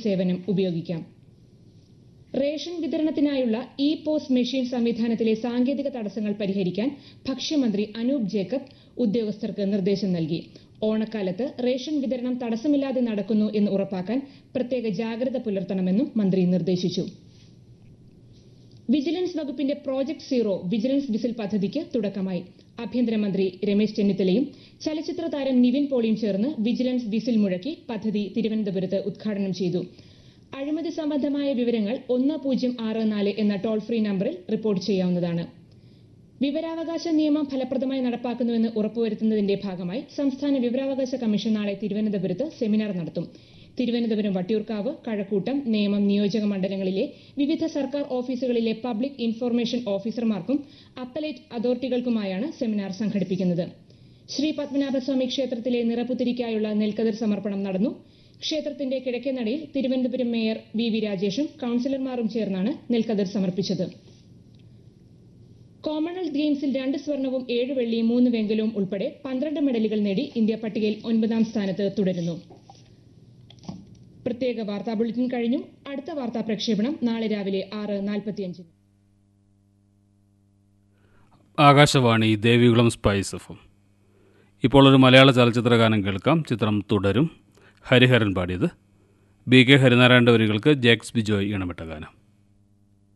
സേവനം ഉപയോഗിക്കാം റേഷൻ വിതരണത്തിനായുള്ള ഇ പോസ്റ്റ് മെഷീൻ സംവിധാനത്തിലെ സാങ്കേതിക തടസ്സങ്ങൾ പരിഹരിക്കാൻ ഭക്ഷ്യമന്ത്രി അനൂപ് ജേക്കബ് ഉദ്യോഗസ്ഥർക്ക് നിർദ്ദേശം നൽകി ഓണക്കാലത്ത് റേഷൻ വിതരണം തടസ്സമില്ലാതെ നടക്കുന്നു എന്ന് ഉറപ്പാക്കാൻ പ്രത്യേക ജാഗ്രത പുലർത്തണമെന്നും മന്ത്രി നിർദ്ദേശിച്ചു വിജിലൻസ് വകുപ്പിന്റെ പ്രോജക്ട് സീറോ വിജിലൻസ് വിസിൽ പദ്ധതിക്ക് തുടക്കമായി ആഭ്യന്തരമന്ത്രി രമേശ് ചെന്നിത്തലയും ചലച്ചിത്ര താരം നിവിൻ പോളിയും ചേർന്ന് വിജിലൻസ് വിസിൽ മുഴക്കി പദ്ധതി തിരുവനന്തപുരത്ത് ഉദ്ഘാടനം ചെയ്തു അഴിമതി സംബന്ധമായ വിവരങ്ങൾ ഒന്ന് പൂജ്യം ആറ് നാല് എന്ന ടോൾ ഫ്രീ നമ്പറിൽ റിപ്പോർട്ട് ചെയ്യാവുന്നതാണ് വിവരാവകാശ നിയമം ഫലപ്രദമായി നടപ്പാക്കുന്നുവെന്ന് ഉറപ്പുവരുത്തുന്നതിന്റെ ഭാഗമായി സംസ്ഥാന വിവരാവകാശ കമ്മീഷൻ നാളെ തിരുവനന്തപുരത്ത് സെമിനാർ നടത്തും തിരുവനന്തപുരം വട്ടിയൂർക്കാവ് കഴക്കൂട്ടം നേമം നിയോജക മണ്ഡലങ്ങളിലെ വിവിധ സർക്കാർ ഓഫീസുകളിലെ പബ്ലിക് ഇൻഫർമേഷൻ ഓഫീസർമാർക്കും അപ്പലേറ്റ് അതോറിറ്റികൾക്കുമായാണ് സെമിനാർ സംഘടിപ്പിക്കുന്നത് ശ്രീ പത്മനാഭസ്വാമി ക്ഷേത്രത്തിലെ നിറപുത്തിരിക്കായുള്ള നെൽക്കതിർ സമർപ്പണം നടന്നു ക്ഷേത്രത്തിന്റെ കിഴക്കേനടയിൽ തിരുവനന്തപുരം മേയർ വി വി രാജേഷും കൌൺസിലർമാരും ചേർന്നാണ് നെൽക്കതിർ സമർപ്പിച്ചത് കോമൺവെൽത്ത് ഗെയിംസിൽ രണ്ട് സ്വർണവും ഏഴ് വെള്ളിയും മൂന്ന് വെങ്കലവും ഉൾപ്പെടെ പന്ത്രണ്ട് മെഡലുകൾ നേടി ഇന്ത്യ പട്ടികയിൽ ഒൻപതാം സ്ഥാനത്ത് തുടരുന്നു പ്രത്യേക വാർത്താ ബുള്ളറ്റിൻ കഴിഞ്ഞു അടുത്ത വാർത്താ പ്രക്ഷേപണം നാളെ രാവിലെ ആറ് നാൽപ്പത്തിയഞ്ചിന് ആകാശവാണി ദേവികുളം സ്പൈസ് എഫും ഇപ്പോൾ ഒരു മലയാള ചലച്ചിത്ര ഗാനം കേൾക്കാം ചിത്രം തുടരും ഹരിഹരൻ പാടിയത് ബി കെ ഹരിനാരായണൻ്റെ വരികൾക്ക് ജേക്സ് ബിജോയ് ഇണമിട്ട ഗാനം